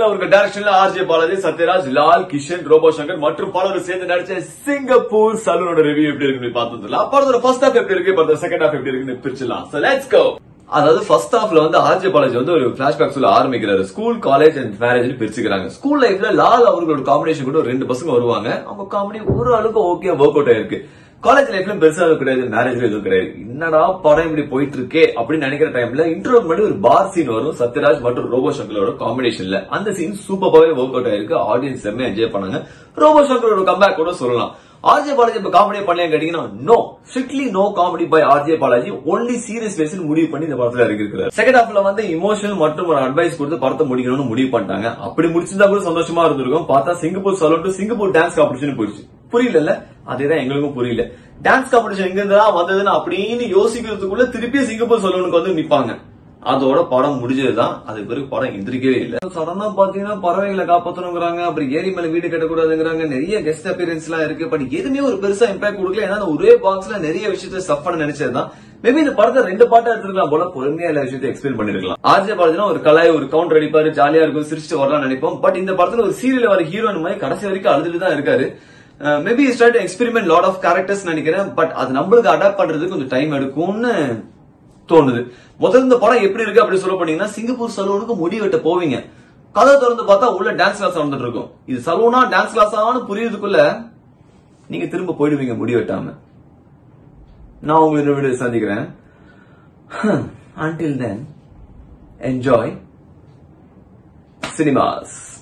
அவர்கள் அவர்கள் டைரக்ஷன்ல ஆர்ஜே பாலாஜி சத்யராஜ் லால் கிஷன் ரோபோ சங்கர் மற்றும் பலரும் சேர்ந்து நடிச்ச சிங்கப்பூர் சலூனோட ரிவ்யூ எப்படி இருக்குன்னு பார்த்துலாம் படத்தோட ஃபர்ஸ்ட் ஹாஃப் எப்படி இருக்கு படத்தோட செகண்ட் ஹாஃப் எப்படி இருக்குன்னு பிரிச்சிடலாம் சோ லெட்ஸ் கோ அதாவது ஃபர்ஸ்ட் ஹாஃப்ல வந்து ஆர்ஜே பாலாஜி வந்து ஒரு பிளாஷ்பேக் சொல்ல ஆரம்பிக்கிறாரு ஸ்கூல் காலேஜ் அண்ட் மேரேஜ் பிரிச்சுக்கிறாங்க ஸ்கூல் லைஃப்ல லால் அவர்களோட காம்பினேஷன் கூட ஒரு ரெண்டு பசங்க வருவாங்க அவங்க காமெடி ஒரு அளவுக்கு ஓகே ஒர்க் அவுட் ஆயிருக்கு காலேஜ் லைஃப்ல பெருசா எதுவும் கிடையாது மேரேஜ்ல எதுவும் கிடையாது என்னடா படம் இப்படி போயிட்டு இருக்கே அப்படின்னு நினைக்கிற டைம்ல இன்டர்வல் முன்னாடி ஒரு பார் சீன் வரும் சத்யராஜ் மற்றும் ரோபோ சங்கரோட காம்பினேஷன்ல அந்த சீன் சூப்பராகவே ஒர்க் அவுட் ஆயிருக்கு ஆடியன்ஸ் செம்ம என்ஜாய் பண்ணாங்க ரோபோ சங்கரோட கம்பேக் கூட சொல்லலாம் ஆர்ஜே பாலாஜி இப்ப காமெடி பண்ணலையா கேட்டீங்கன்னா no strictly no comedy by RJ Balaji only serious face முடிவு பண்ணி இந்த படத்துல இருக்கிறார் செகண்ட் ஹாஃப்ல வந்து இமோஷனல் மற்றும் ஒரு அட்வைஸ் கொடுத்து படத்தை முடிக்கணும்னு முடிவு பண்ணிட்டாங்க அப்படி முடிச்சிருந்தா கூட சந்தோஷமா இருந்திருக்கும் பார்த்தா Singapore saloon to Singapore dance competition போயிடுச்சு புரியல அதேதான் எங்களுக்கும் புரியல டான்ஸ் காம்படிஷன் எங்க இருந்தா வந்ததுன்னு அப்படின்னு யோசிக்கிறதுக்குள்ள திருப்பி சிங்கப்பூர் சலூனுக்கு வந்து நிப்பாங்க அதோட படம் முடிஞ்சதுதான் அதுக்கு பிறகு படம் எந்திரிக்கவே இல்ல சடனா பாத்தீங்கன்னா பறவைகளை காப்பாத்தணுங்கிறாங்க அப்புறம் ஏரி மேல வீடு கட்டக்கூடாதுங்கிறாங்க நிறைய கெஸ்ட் அப்பியரன்ஸ் எல்லாம் இருக்கு பட் எதுவுமே ஒரு பெருசா இம்பாக்ட் கொடுக்கல ஏன்னா அந்த ஒரே பாக்ஸ்ல நிறைய விஷயத்த ஸ்டப் பண்ண நினைச்சதுதான் மேபி இந்த படத்தை ரெண்டு பாட்டா எடுத்துக்கலாம் போல பொறுமையா எல்லா விஷயத்தை எக்ஸ்பிளைன் பண்ணிருக்கலாம் ஆர்ஜே பாலாஜினா ஒரு கலாய் ஒரு கவுண்டர் அடிப்பாரு ஜாலியா இருக்கும் சிரிச்சுட்டு வரலாம் நினைப்போம் பட் இந்த படத்துல ஒரு சீரியல் வர ஹீரோயின் மாதிரி கடைசி வரைக்கும் அழுதுட்டு தான் இருக்காரு maybe start experiment lot of characters நினைக்கிறேன் பட் அது நம்மளுக்கு அடாப்ட் பண்றதுக்கு கொஞ்சம் டைம் எடுக்கும்னு தோணுது முதல்ல இந்த படம் எப்படி இருக்கு அப்படி சொல்ல போனீங்கன்னா சிங்கப்பூர் சலூனுக்கு முடி வெட்ட போவீங்க கதை திறந்து பார்த்தா உள்ள டான்ஸ் கிளாஸ் நடந்துட்டு இருக்கும் இது சலூனா டான்ஸ் கிளாஸான்னு புரியுறதுக்குள்ள நீங்க திரும்ப போயிடுவீங்க முடி வெட்டாம நான் உங்களை இந்த வீடியோ சந்திக்கிறேன் until then enjoy cinemas